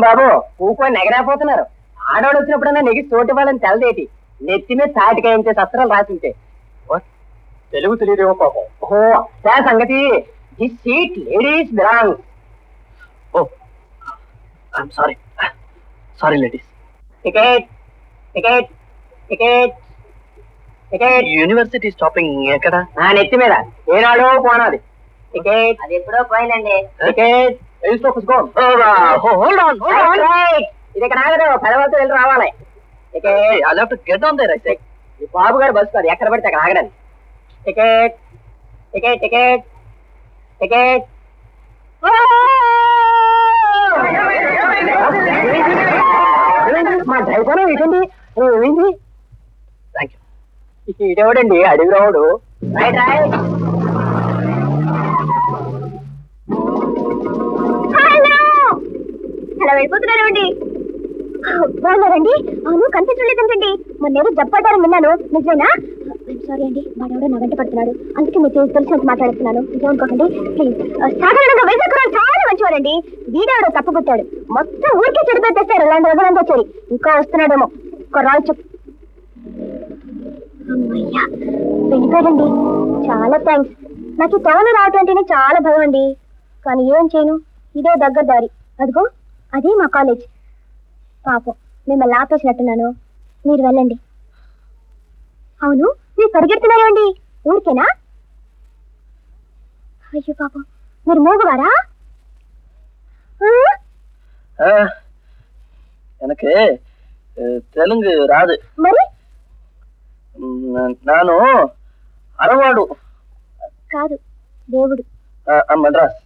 బాబు ఊకొని నెగరాపోతున్నారు ఆడవాడు వచ్చినప్పుడన్నా నెగి చోటు వాళ్ళని తెలదేటి నెత్తి మీద తాటికాయించే సస్త్రాలు రాసింటే తెలుగు తెలియదేమో పాపం ఓహో దా సంగతి this seat ladies belong oh I'm sorry sorry ladies ticket ticket ticket ticket university stopping ఎక్కడ నా నెత్తి మీద ఏనాడో పోనాది టికెట్ అది ఎప్పుడో పోయిందండి టికెట్ తెలుసుకో పుసుకో హోల్డ్ ఆన్ హోల్డ్ ఆన్ ఇది ఇక్కడ ఆగదు పదవలతో వెళ్ళి రావాలి ticket I have to get on there I say ఈ బాబు గారు బస్సు కాదు ఎక్కడ పడితే అక్కడ ఆగడానికి టికెట్ టికెట్ టికెట్ టికెట్ మా డ్రైవర్ ఏంటండి ఏమైంది థ్యాంక్ యూ ఇటెవడండి అడవి రావుడు రైట్ రైట్ అలా వెళ్ళిపోతున్నారేమండి బాగున్నారండి అవును కనిపించలేదంటండి మొన్న ఏదో జబ్బడ్డారని విన్నాను నిజమేనా సారీ అండి వాడెవడో నా వెంట పడుతున్నాడు అందుకే మీకు తెలిసినంత మాట్లాడుతున్నాను నిజమనుకోకండి ప్లీజ్ సాధారణంగా వైజాగ్రాలు చాలా మంచివారండి వీడాడు తప్పుకొట్టాడు మొత్తం ఊరికే చెడు పెట్టేస్తారు ఇలాంటి వదలంతా వచ్చేది ఇంకా వస్తున్నాడేమో ఒక రాయి చెప్పు అమ్మయ్యా వెళ్ళిపోయాడండి చాలా థ్యాంక్స్ నాకు ఈ టౌన్ రావటం అంటేనే చాలా భయం అండి కానీ ఏం చేయను ఇదే దగ్గర దారి అదిగో అదే మా కాలేజ్ పాపం మిమ్మల్ని ఆపేసినట్టున్నాను మీరు వెళ్ళండి అవును మీరు పరిగెడుతున్నారేమండి ఊరికేనా అయ్యో పాపం మీరు మూగువారా ఆ? எனக்கு அஹ், தெலுங்கு ராது మరి ம், நானு அரவாடு కాదు దేవుడు அஹ், அஹ், மெட்ராஸ்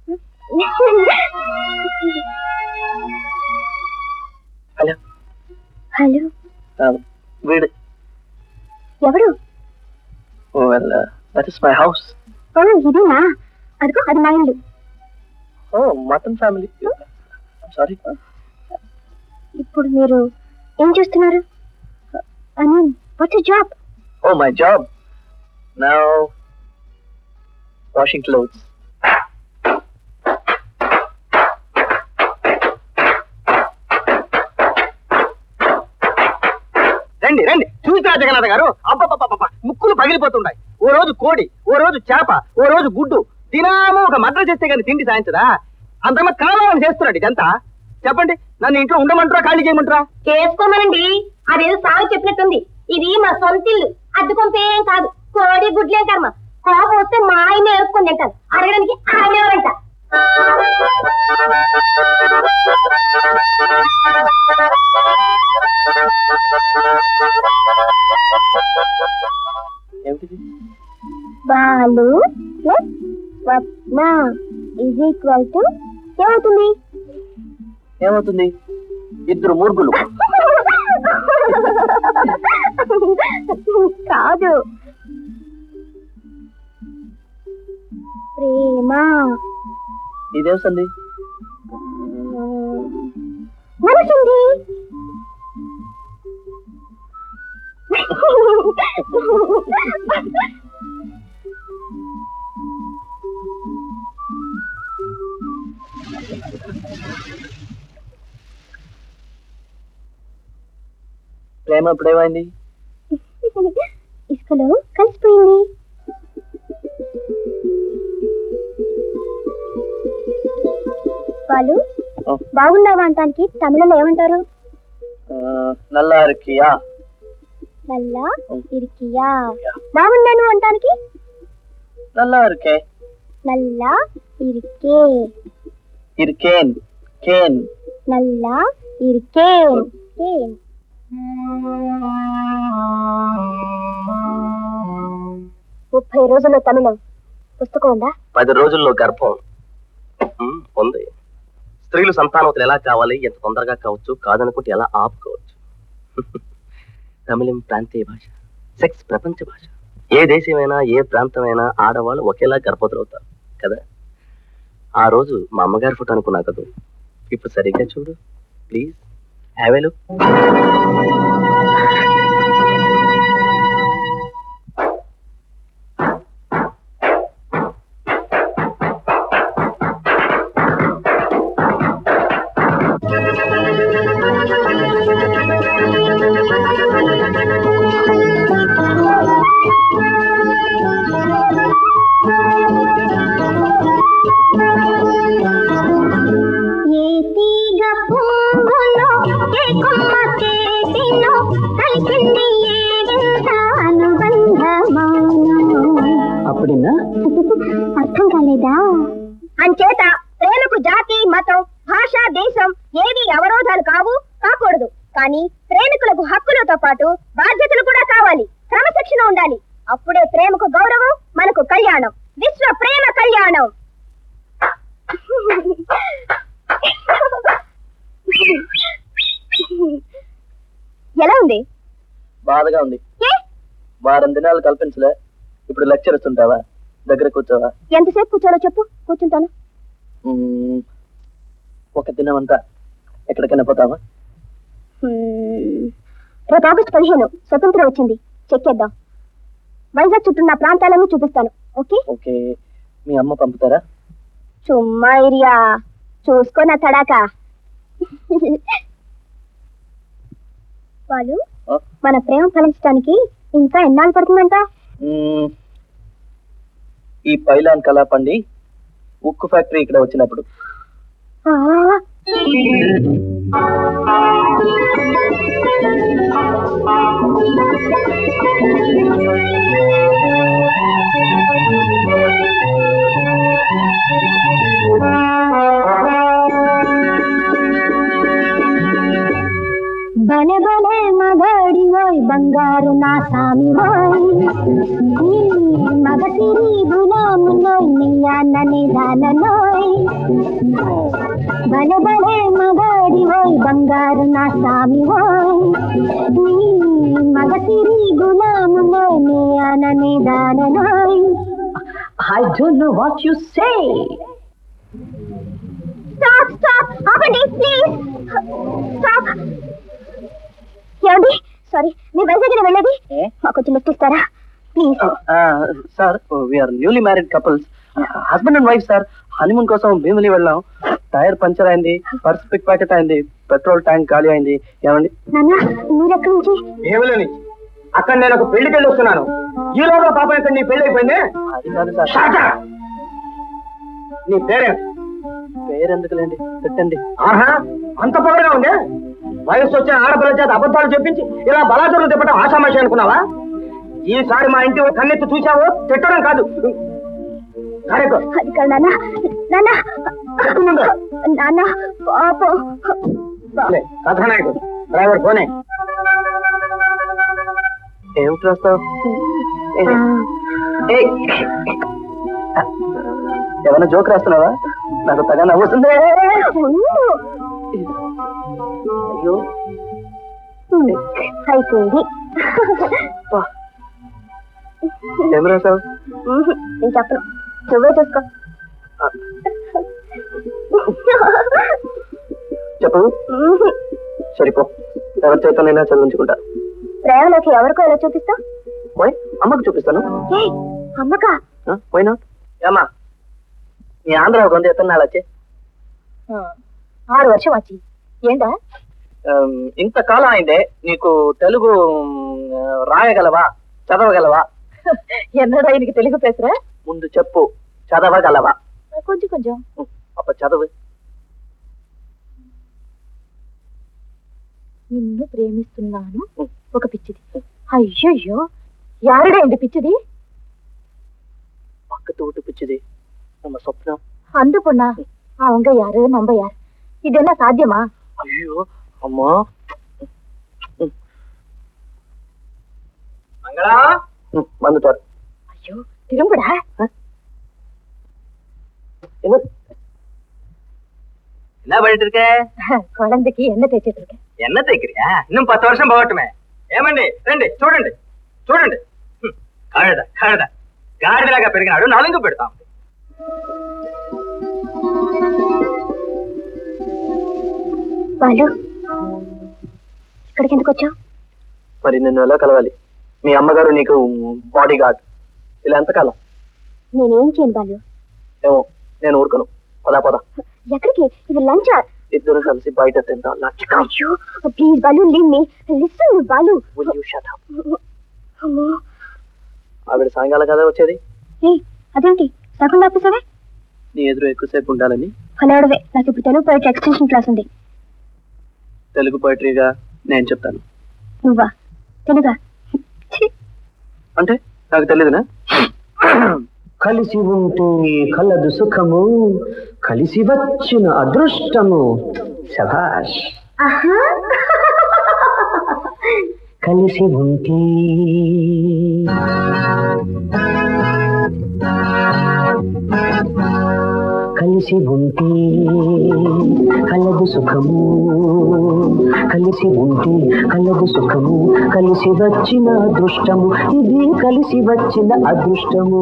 హలో హలో అహ్, వీడు ఎవడు well that is my house oh ఇదేనా అదిగో అది మా ఇల్లు ఓ మటన్ ఫ్యామిలీ సారీ ఇప్పుడు మీరు ఏం చేస్తున్నారు I mean what's job oh my job now washing clothes రండి రండి చూసారా జగన్నాథ గారు అబ్బబ్బబ్బబ్బ ముక్కులు పగిలిపోతుంటాయి ఓ రోజు కోడి ఓ రోజు చేప ఓ రోజు గుడ్డు దినాము ఒక మద్ర చేస్తే కానీ తిండి సాయించదా అంతమ్మ కావాలని చేస్తున్నాడు ఇదంతా చెప్పండి నన్ను ఇంట్లో ఉండమంటారా ఖాళీ చేయమంటారా చేసుకోమనండి అదేదో సాగు చెప్పినట్టుంది ఇది మా సొంత ఇల్లు అద్దె కొంపేం కాదు కోడి గుడ్లేం కర్మ కోపం వస్తే మా ఆయన వేసుకొని తింటాను అడగడానికి ఆయన ఎవరంట ఏమిటిది Balu plus Swapna is equal to ఏమవుతుంది ఏమవుతుంది ఇద్దరు మూర్ఖులు కాదు ప్రేమ ఇదేం సంది మనసుంది ప్రేమ ఎప్పుడేమైంది ఇసుకలో కలిసిపోయింది వాళ్ళు ఓ, బాగున్నావా అంటానికి తమిళంలో ఏమంటారు ఆ, నల్లా ఇరుకియా నల్లా ఇరికియా బాగున్నాను అంటానికి నల్లా ఇరుకే నల్లా ఇరికే ఇరుకేన్ కేన్ నల్లా ఇరికే కేన్. ముప్పై రోజుల్లో తమిళం పుస్తకం ఉందా పది రోజుల్లో గర్భం ఉమ్, ఉంది స్త్రీలు సంతానవతలు ఎలా కావాలి ఎంత తొందరగా కావచ్చు కాదనుకుంటే ఎలా ఆపుకోవచ్చు తమిళం ప్రాంతీయ భాష సెక్స్ ప్రపంచ భాష ఏ దేశమైనా ఏ ప్రాంతమైనా ఆడవాళ్ళు ఒకేలా గర్భవతులు అవుతారు కదా ఆ రోజు మా అమ్మగారి ఫోటో అనుకున్నా కదా ఇప్పుడు సరిగ్గా చూడు ప్లీజ్ హ్యావ్ లుక్ పుడిందా అర్థం కాలేదా అంచేత ప్రేమకు జాతి మతం భాష దేశం ఏవి అవరోధాలు కావు కాకూడదు కానీ ప్రేమికులకు హక్కులతో పాటు బాధ్యతలు కూడా కావాలి క్రమశిక్షణ ఉండాలి అప్పుడే ప్రేమకు గౌరవం మనకు కళ్యాణం విశ్వ ప్రేమ కళ్యాణం ఎలా ఉంది బాధగా ఉంది ఏ? వారం దినాలు కల్పించలే ఇప్పుడు లెక్చర్ ఇస్తుంటావా దగ్గర కూర్చోవా ఎంతసేపు కూర్చోలో చెప్పు కూర్చుంటాను మ్మ్. ఒక దినం అంతా ఎక్కడికైనా పోతావా హ్మ్. రేపు ఆగస్టు పదిహేను స్వతంత్రం వచ్చింది చెక్కేద్దాం వైజాగ్ చుట్టూ నా ప్రాంతాలన్నీ చూపిస్తాను ఓకే ఓకే మీ అమ్మ పంపుతారా చుమ్మా ఇరియా చూసుకో నా తడాక వాళ్ళు ఆ? మన ప్రేమ ఫలించడానికి ఇంకా ఎన్నాళ్ళు పడుతుందంట మ్మ్. ఈ పైలాన్ కళా పండి ఉక్కు ఫ్యాక్టరీ ఇక్కడ వచ్చినప్పుడు ఆ, బలే బలే మగాడి ఓయ్ బంగారు నా సామి ఓయ్ ఈ మగసిరి గులాము నోయ్ నీయాన్న నిదానోయ్ బలే బలే మగాడి ఓయ్ బంగారు నా సామి ఓయ్ నీ మగసిరి గులాము నోయ్ నీయాన్న నిదానోయ్ I don't know what you say stop stop ఆపండి ప్లీజ్ స్టాప్ ఏమండి సారీ మీ వైజాగ్ వెళ్ళేది ఏ? మాకు కొంచెం లిఫ్ట్ ఇస్తారా please sir we're newly married couples husband and wife sir honeymoon కోసం భీమిలి వెళ్ళాం టైర్ పంచర్ అయింది పర్స్ పిక్ ప్యాకెట్ అయింది పెట్రోల్ ట్యాంక్ ఖాళీ అయింది ఏమండి నాన్న మీరెక్కడి నుంచి ఏమిలేని అక్కడ నేను ఒక పెళ్లికి వెళ్ళి వస్తున్నాను ఈలోగా పాప ఇక్కడ నీ పెళ్లి అయిపోయింది అది కాదు సార్ షాట! నీ పేరేంటి పేరు ఎందుకులేండి పెట్టండి ఆహా అంత పొగరగా ఉందే వయసు వచ్చిన ఆడపిల్ల చేత అబద్ధాలు చెప్పించి ఇలా బలాదులు తిప్పటం ఆషామాషి అనుకున్నావా ఈసారి మా ఇంటి కన్నెత్తి చూసావో తిట్టడం కాదు కరెక్ట్ అది కాదు నాన్న నాన్న నాన్న పాపం కథానాయకుడు డ్రైవర్ ఫోనే ఏమిటి రాస్తావు ఏమైనా జోక్ రాస్తున్నావా నాకు తగా నవ్వుతుంది ఉండు. అయ్యో అయిపోయింది అబ్బా. ఏం రాసావు ఉహు, నేను చెప్పను నువ్వే చూసుకో చెప్పు ఉహు, సరిపో ఎవరి చేతనైనా చదివించుకుంటా ప్రేమలోకి ఎవరికో ఎలా చూపిస్తావు పోయి అమ్మకు చూపిస్తాను ఏయ్, అమ్మకా పోయినా ఏమ్మా నీ ఆంధ్ర ఒక వంద ఎత్తనాలు వచ్చే ఆరు వర్షం వచ్చి ఏంటా ఇంతకాలం అయిందే నీకు తెలుగు ఉమ్, రాయగలవా చదవగలవా ఎన్నడూ ఆయనకి తెలుగు పేసరా ముందు చెప్పు చదవగలవా కొంచెం కొంచెం ఉమ్, అప్ప చదువు నిన్ను ప్రేమిస్తున్నాను ఒక పిచ్చిది అయ్యయ్యో యారుడేంటి పిచ్చిది పక్క తోటు పిచ్చిది ನಮ್ಮ స్వప్నం అందు పొన్నా அவங்க யாரு நம்ம யார் இதெல்லாம் சாத்தியமா అయ్యో అమ్మా మంగళా ఉమ్, வந்துட்டார் ஐயோ திரும்புடா என்ன என்ன பண்ணிட்டு இருக்க குழந்தைக்கு என்ன தேய்ச்சிட்டு இருக்கேன் என்ன தைக்கிறியா இன்னும் పది వర్షం పోగొట్టమే ఏమండి రండి చూడండి చూడండి హ్మ్, కழுద కழுద గాడిదలాగా పెరిగినాడు నలుంగు పెడతాం వాళ్ళు ఇక్కడికి ఎందుకు వచ్చావు మరి నిన్ను ఎలా కలవాలి మీ అమ్మగారు నీకు బాడీ గార్డ్ ఇలా ఎంతకాలం నేనేం చేయను బాలు ఏమో నేను ఊరుకోను పదా పదా ఎక్కడికి ఇది లంచా ఇద్దరు కలిసి బయట తిందాం లచ్చకా అయ్యో please Balu leave me listen Balu Will you shut up? అమ్మో ఆవిడ సాయంకాలం కదా వచ్చేది ఏయ్ అదేంటి సగం ఆపేసావే నీ ఎదురు ఎక్కువసేపు ఉండాలని ఫలాడవే నాకు ఇప్పుడు తెలుగు పోయిట్ ఎక్స్టెన్షన్ క్లాస్ ఉంది తెలుగు పోయిటరీగా నేను చెప్తాను నువ్వా తెలుగా ఛీ, అంటే నాకు తెలియదునా కలిసి ఉంటే కలదు సుఖము కలిసి వచ్చిన అదృష్టము శభాష్ ఆహా కలిసి ఉంటే కలిసి ఉంటే కలదు సుఖము కలిసి ఉంటే కలదు సుఖము కలిసి వచ్చిన అదృష్టము ఇది కలిసి వచ్చిన అదృష్టము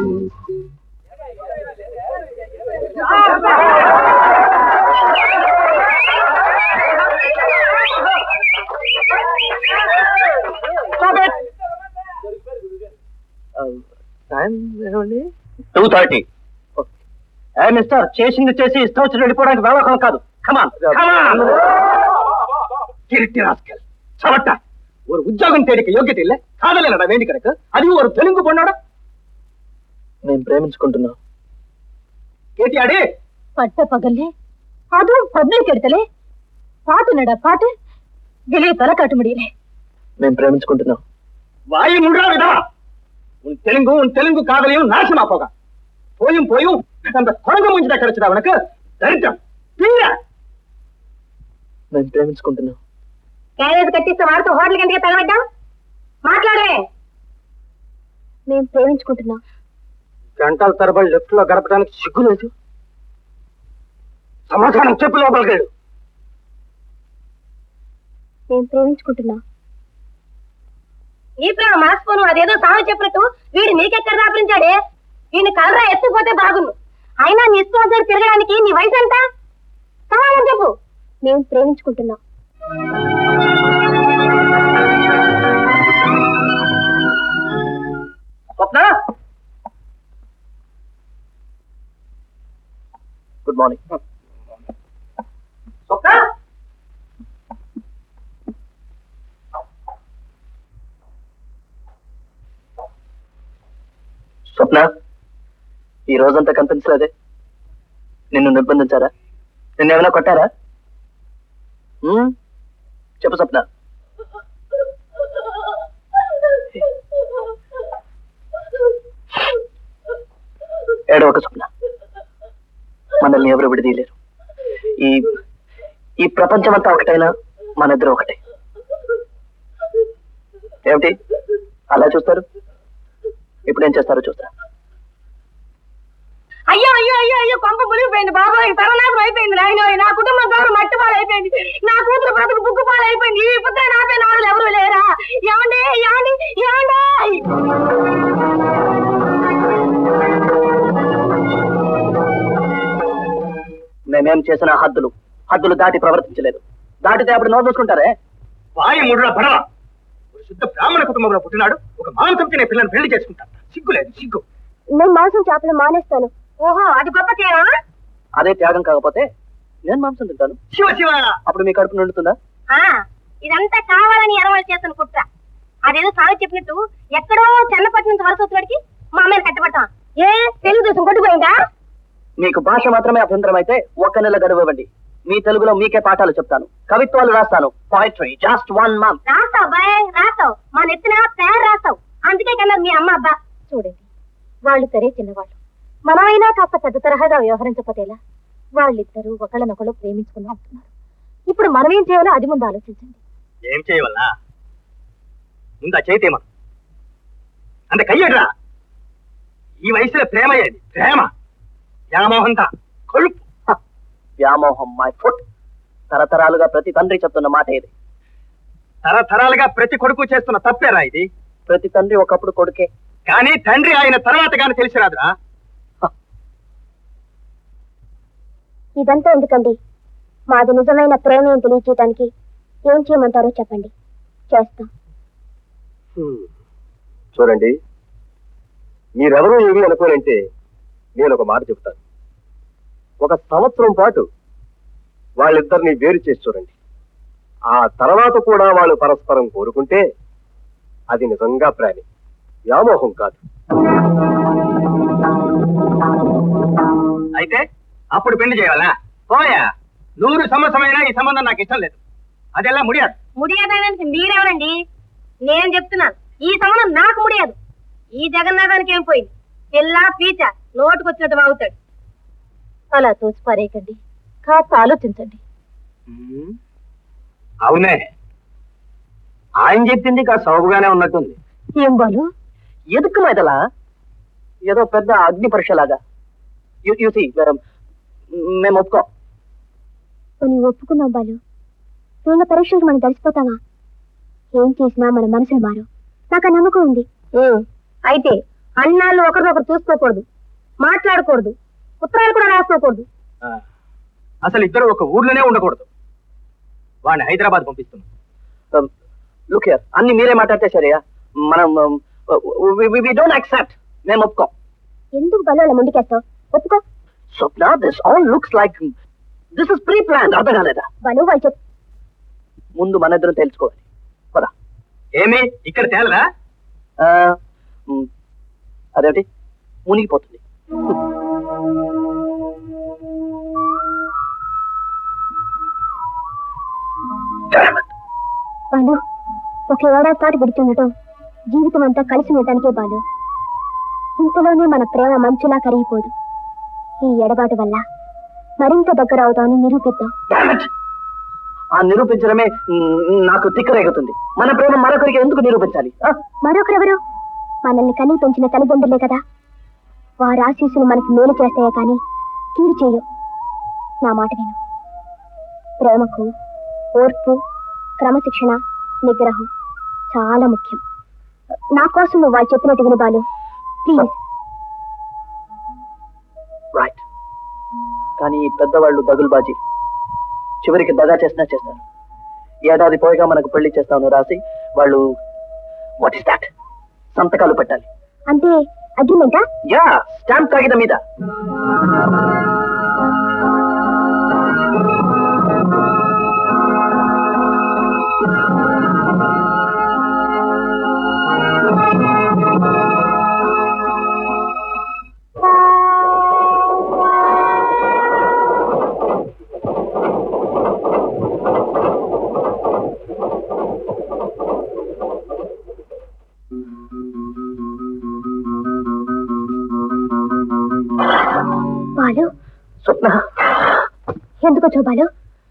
టైం ఏమండి టూ థర్టీ ఏ మిస్టర్ చేసింది చేసి ఇష్టం వచ్చి వెళ్ళిపోవడానికి వ్యవహారం కాదు కమాన్ కమాన్ కిరిటి రాస్కల్ చవట్ట ஒரு ఉద్యోగం తేడిక యోగ్యత ఇల్ల కాదలేనడా వేండి కనుక అది ஒரு తెలుగు పొన్నాడు మేము ప్రేమించుకుంటున్నాం కేటియాడి பட்ட பகல்லே அதுவும் பப்ளிக் இடத்துல பாட்டு நட பாட்டு வெளியே தலை காட்ட முடியல మేము ప్రేమించుకుంటున్నాం வாய் முன்றா விதவா உன் தெலுங்கு உன் தெலுங்கு காதலையும் நாசமா போக போயும் போயும் அந்த குரங்கு மூஞ்சிட கிடைச்சதா உனக்கு தரித்திரம் தீர మేము ప్రేమించుకుంటున్నాం క్యారేజ్ కట్టిస్తే వాడితో హోటల్ గంటకి తగబడ్డాం మాట్లాడవే మేము ప్రేమించుకుంటున్నాం గంటల తరబడి లెఫ్ట్ లో గడపడానికి సిగ్గు లేదు సమాధానం చెప్పు లోపలికెళ్ళు మేము ప్రేమించుకుంటున్నాం నీ ప్రేమ మార్చుకోను అదేదో సాగు చెప్పినట్టు వీడు నీకెక్కడ రాపించాడే వీడిని కలరా ఎత్తుపోతే బాగుండు అయినా నీ ఇష్టం వచ్చాడు తిరగడానికి నీ వయసు ఎంత సమాధానం చెప్పు మేము ప్రేమించుకుంటున్నాం స్వప్న గుడ్ మార్నింగ్ స్వప్న స్వప్న ఈ రోజంతా కనిపించలేదే నిన్ను నిర్బంధించారా నిన్ను ఏమైనా కొట్టారా ఉమ్? చెప్పు స్వప్న ఏడవక స్వప్న మనల్ని ఎవరు విడదీయలేరు ఈ ఈ ప్రపంచమంతా ఒకటైనా మన ఇద్దరు ఒకటే ఏమిటి అలా చూస్తారు ఇప్పుడు ఏం చేస్తారో చూస్తా అయ్యో అయ్యో అయ్యో అయ్యో కొంప మునిగిపోయింది బాబాయ్ సర్వనాశనం అయిపోయింది నాయన నా కుటుంబం ద్వారా మట్టి పాలైపోయింది నా కూతురు బ్రతుకు బుగ్గు పాలైపోయింది ఈ పుత్ర నాపై నాడు ఎవరు లేరా ఏమండి ఏమండి ఏమండి మేమేం చేసిన హద్దులు హద్దులు దాటి ప్రవర్తించలేదు దాటితే అప్పుడు నోరు చూసుకుంటారే వాయి ముడుల పడవ ఒక శుద్ధ బ్రాహ్మణ కుటుంబంలో పుట్టినాడు ఒక మాంసం తినే పిల్లని పెళ్లి చేసుకుంటాడు సిగ్గు లేదు సిగ్గు నేను మాంసం చేపలు మానేస్తాను ఓహో అది గొప్ప తేడా అదే త్యాగం కాకపోతే నేను మాంసం తింటాను శివ శివ అప్పుడు మీ కడుపు నిండుతుందా ఇదంతా కావాలని ఎరవలు చేస్తున్న కుట్ర అదేదో సాగు చెప్పినట్టు ఎక్కడో చెన్నపట్నం నుంచి వలస వచ్చినడికి మా అమ్మాయిని కట్టబట్టాం ఏ తెలుగుదేశం కొట్టుపోయిందా మీకు భాష మాత్రమే అభ్యంతరం అయితే ఒక్క నెల గడువు ఇవ్వండి మీ తెలుగులో మీకే పాఠాలు చెప్తాను కవిత్వాలు రాస్తాను పోయిటరీ జస్ట్ వన్ మంత్ రాస్తావు బాయ్ రాస్తావు మా నెత్తిన పేరు రాస్తావు అందుకే కన్నా మీ అమ్మ అబ్బా చూడండి వాళ్ళు సరే చిన్నవాళ్ళు మనమైనా కాస్త పెద్ద తరహాగా వ్యవహరించకపోతేలా వాళ్ళిద్దరూ ఒకళ్ళనొకళ్ళు ప్రేమించుకుని అంటున్నారు ఇప్పుడు మనం ఏం చేయాలో అది ముందు ఆలోచించండి ఏం చేయవల్లా ముందా చేతేమా అంత కయ్యడ్రా ఈ వయసులో ప్రేమ ఏది ప్రేమ వ్యామోహంతా కొలుపు వ్యామోహం మై ఫుట్ తరతరాలుగా ప్రతి తండ్రి చెప్తున్న మాట ఇది తరతరాలుగా ప్రతి కొడుకు చేస్తున్న తప్పేరా ఇది ప్రతి తండ్రి ఒకప్పుడు కొడుకే కానీ తండ్రి ఆయన తర్వాత గాని తెలిసి రాదురా ఇదంతా ఎందుకండి మాది నిజమైన ప్రేమ ఏం తెలియచేయడానికి ఏం చేయమంటారో చెప్పండి చేస్తాం చూడండి మీరెవరూ ఏమి అనుకోనంటే నేను ఒక మాట చెప్తాను ఒక సంవత్సరం పాటు వాళ్ళిద్దరిని వేరు చేసి చూడండి ఆ తర్వాత కూడా వాళ్ళు పరస్పరం కోరుకుంటే అది నిజంగా ప్రేమి వ్యామోహం కాదు అయితే అప్పుడు పెళ్లి చేయాలా పోయా నూరు సంవత్సరమైనా ఈ సంబంధం నాకు ఇష్టం లేదు అదెల్లా ముడియాదు ముడియదానికి మీరెవరండి నేను చెప్తున్నాను ఈ సంబంధం నాకు ముడియదు ఈ జగన్నాథానికి ఏం పోయింది పిల్ల పీచ నోటుకొచ్చినట్టు వాగుతాడు అలా తోసి పారేయకండి కాస్త ఆలోచించండి అవునే ఆయన చెప్పింది కాస్త సౌగుగానే ఉన్నట్టుంది ఏం బాలు ఎదుకు మెదలా ఏదో పెద్ద అగ్ని పరీక్ష లాగా చూసి మేము ఒప్పుకో నువ్వు ఒప్పుకున్నావు బాలు వీళ్ళ పరీక్షలకు మనం కలిసిపోతావా ఏం చేసినా మన మనసులు మారు నాకు ఆ నమ్మకం ఉంది అయితే అన్నాళ్ళు ఒకరినొకరు చూసుకోకూడదు మాట్లాడకూడదు ఉత్తరాలు కూడా రాసుకోకూడదు అసలు ఇద్దరు ఒక ఊర్లోనే ఉండకూడదు వాడిని హైదరాబాద్ పంపిస్తున్నాం లుక్ అన్ని మీరే మాట్లాడితే సరియా మనం వి డోంట్ యాక్సెప్ట్ మేము ఒప్పుకోం ఎందుకు బలు అలా ముందుకేస్తావు ఒప్పుకో Swapna this all looks like this is pre plan అర్థం కాలేదా బలు వాళ్ళు చెప్పు ముందు మన ఇద్దరం తెలుసుకోవాలి పదా ఏమి ఇక్కడ తేలరా అదేంటి మునిగిపోతుంది బాలు ఒక ఏడాది పాటు విడుతుండటం జీవితం అంతా కలిసి ఉండటానికే బాలు ఇంతలోనే మన ప్రేమ మంచులా కరిగిపోదు ఈ ఎడబాటు వల్ల మరింత దగ్గర అవుతామని నిరూపిద్దాం Damn it! ఆ నిరూపించడమే మ్, నాకు తిక్కరేగుతుంది మన ప్రేమ మరొకరికి ఎందుకు నిరూపించాలి ఆ? మరొకరెవరు మనల్ని కనీ పెంచిన తల్లిదండ్రులే కదా వారి ఆశీస్సులు మనకి మేలు చేస్తాయే కానీ కీడు చేయు నా మాట విను ప్రేమకు ఓర్పు క్రమశిక్షణ నిగ్రహం చాలా ముఖ్యం నా కోసం నువ్వు వాళ్ళు చెప్పినట్టు విను బాలు ప్లీజ్ రైట్ కానీ ఈ పెద్దవాళ్ళు దగులుబాజీ చివరికి దగా చేసినా చేస్తారు ఏడాది పోయిగా మనకు పెళ్లి చేస్తాను రాసి వాళ్ళు వాట్ ఇస్ దాట్ సంతకాలు పెట్టాలి అంటే అగ్రిమెంటా యా స్టాంప్ కాగితం మీద బాలు స్వప్న ఎందుకు వచ్చావు బాలు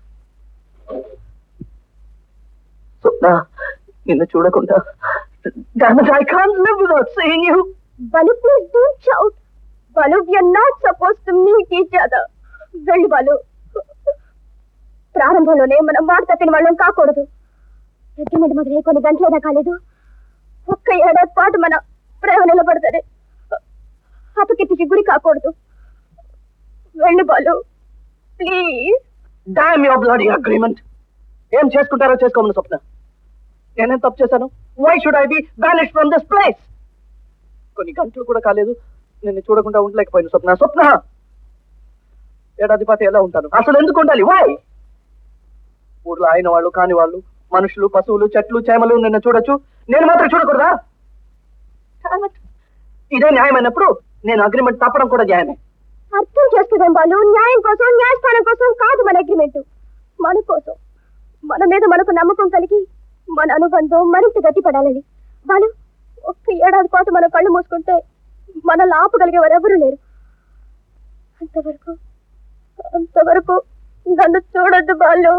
స్వప్న నిన్ను చూడకుండా damage I can't live without seeing you Balu please don't shout Balu we are not suppose to meet each other వెళ్ళి బాలు ప్రారంభంలోనే మనం మాట తప్పిన వాళ్ళం కాకూడదు అగ్రిమెంట్ మొదలై కొన్ని గంటలైనా కాలేదు ఒక్క ఏడాది పాటు మన ప్రేమ నిలబడుతుంది అపకీర్తికి గురి కాకూడదు వెళ్ళి Balu please damn your bloody agreement ఏం చేసుకుంటారో చేసుకోమని స్వప్న నేనేం తప్పు చేశాను why should I be banish from this place కొన్ని గంటలు కూడా కాలేదు నిన్ను చూడకుండా ఉండలేకపోయాను స్వప్న స్వప్న ఏడాది పాటు ఎలా ఉంటాను అసలు ఎందుకు ఉండాలి వై ఊర్లో ఆయన వాళ్ళు కాని వాళ్ళు మనుషులు పశువులు చెట్లు చేమలు నిన్ను చూడొచ్చు నేను మాత్రం చూడకూడదా Damn it. ఇదే న్యాయమైనప్పుడు నేను అగ్రిమెంట్ తప్పడం కూడా న్యాయమే అర్థం చేస్తుందేం బాలు న్యాయం కోసం న్యాయస్థానం కోసం కాదు మన అగ్రిమెంట్ మన కోసం మన మీద మనకు నమ్మకం కలిగి మన అనుబంధం మరింత గట్టిపడాలని బాలు ఒక్క ఏడాది పాటు మన కళ్ళు మూసుకుంటే మనల్ని ఆపగలిగే వారెవరూ లేరు అంతవరకు అంతవరకు నన్ను చూడొద్దు బాలు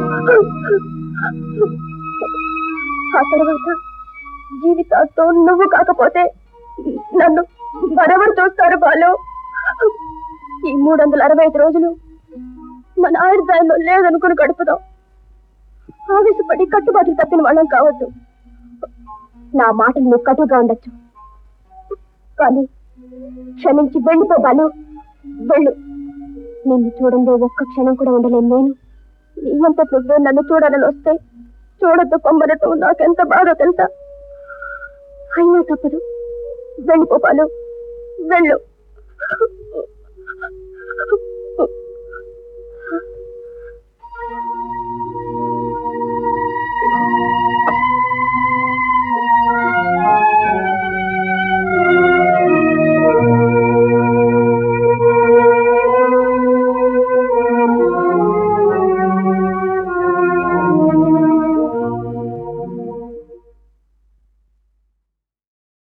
ఆ తర్వాత జీవితాంతో నువ్వు కాకపోతే నన్ను మరెవరు చూస్తారు బాలు ఈ మూడు వందల అరవై ఐదు రోజులు మన ఆయుర్దాయంలో లేదనుకుని గడుపుదాం ఆవేశపడి కట్టుబాట్లు తప్పిన వాళ్ళం కావద్దు నా మాటలు నువ్వు కటుగా ఉండొచ్చు కానీ క్షమించి వెళ్ళిపో బాలు వెళ్ళు నిన్ను చూడండి ఒక్క క్షణం కూడా ఉండలేను నేను నీ అంత నువ్వే నన్ను చూడాలని వస్తే చూడొద్దు పొమ్మనట్టు నాకెంత బాధ తెలుసా అయినా తప్పదు వెళ్ళిపో బాలు వెళ్ళు